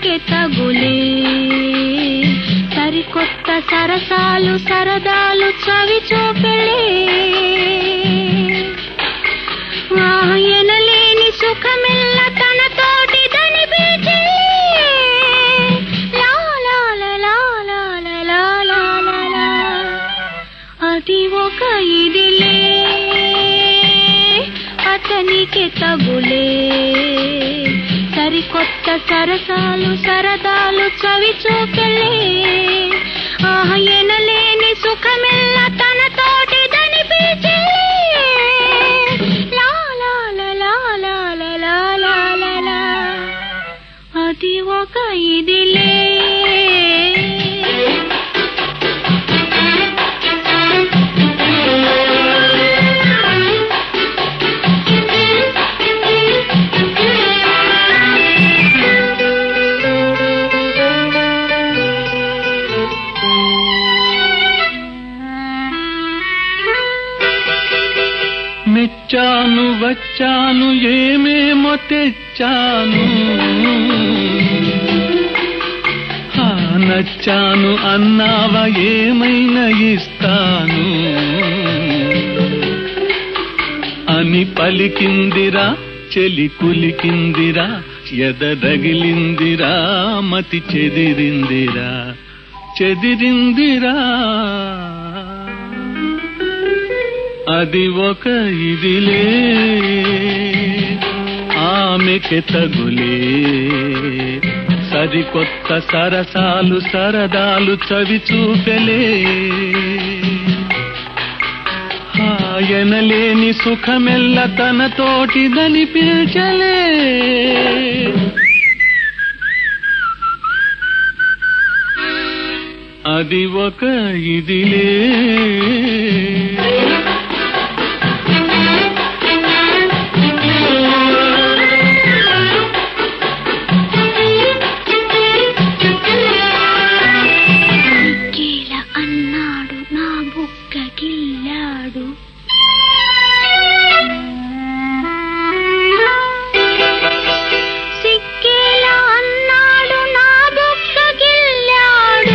అతనికి తగులే సరికొత్త సరసాలు సరదాలు చవి చూపెళ్ళే ఆయనలేని సుఖమిల్ల తన తోటి దని అది ఒక ఇదిలే అతనికి తగులే సరికొత్త సరసాలు సరదాలు చవి చూపెళ్ళే ఆయనలేని సుఖమిల్ల తన తోటి దని అది ఒక ఇదిలే మెచ్చాను వచ్చాను ఏమేమో తెచ్చాను ఆ నచ్చాను అన్నావా ఏమైనా ఇస్తాను అని పలికిందిరా చెలి కులికిందిరా ఎదరగిలిందిరా మతి చెదిరిందిరా చెదిరిందిరా అది ఒక ఇదిలే ఆమెకి తగులే సరికొత్త సరసాలు సరదాలు చవి చూపెలే ఆయనలేని సుఖమెల్ల తన తోటిదని పిల్చలే అది ఒక ఇదిలే కీల అన్నాడు నా బుక్క గిల్లాడు సిక్కేలా అన్నాడు నా బుక్క గిల్లాడు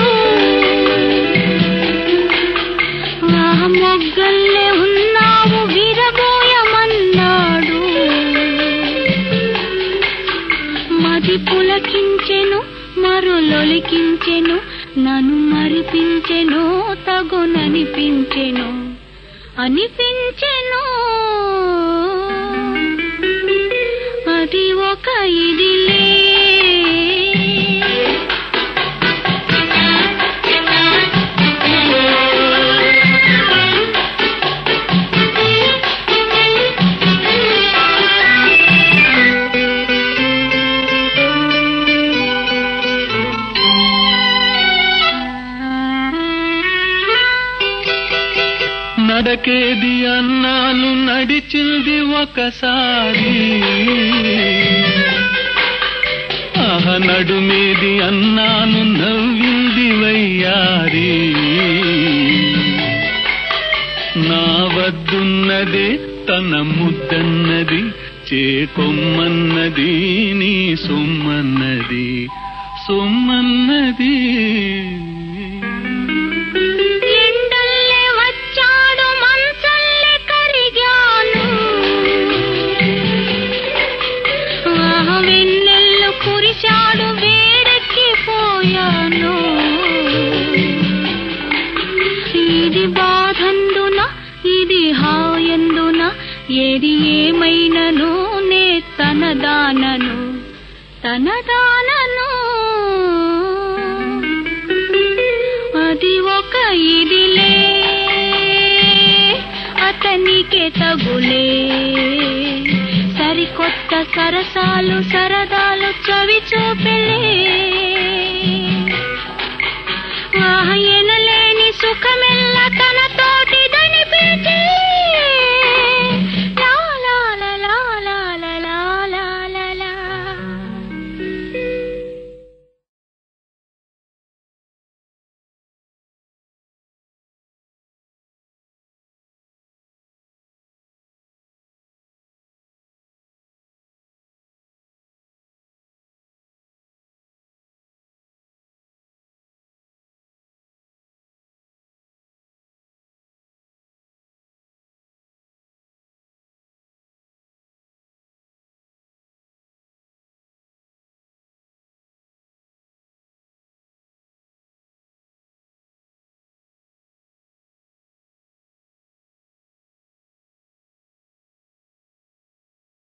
ఆ మొగ్గల్లే ఉన్నావు విరబోయమన్నాడు మది పులకించెను మరులొలికించెను నన్ను మరిపించెను తగుననిపించెను అనిపించెను అది ఒక ఇదిలే నడకేది అన్నాను నడిచింది ఒకసారి ఆహ నడుమేది అన్నాను నవ్వింది వయ్యారి నా వద్దున్నదే తన ముద్దన్నది చేకొమ్మన్నది నీ సొమ్మన్నది సొమ్మన్నది ఎండల్లే వచ్చాడు మంచల్లే కరిగాను ఆహ వెన్నెల్లు కురిశాడు వేడెక్కిపోయాను ఇది బాధందున ఇది హాయందున ఏది ఏమైనను నే తనదానను తనదానను అది ఒక ఇదిలే అతనికి తగులే సరికొత్త సరసాలు సరదాలు చవి చూపెలే ఆయనలేని సుఖమెల్ల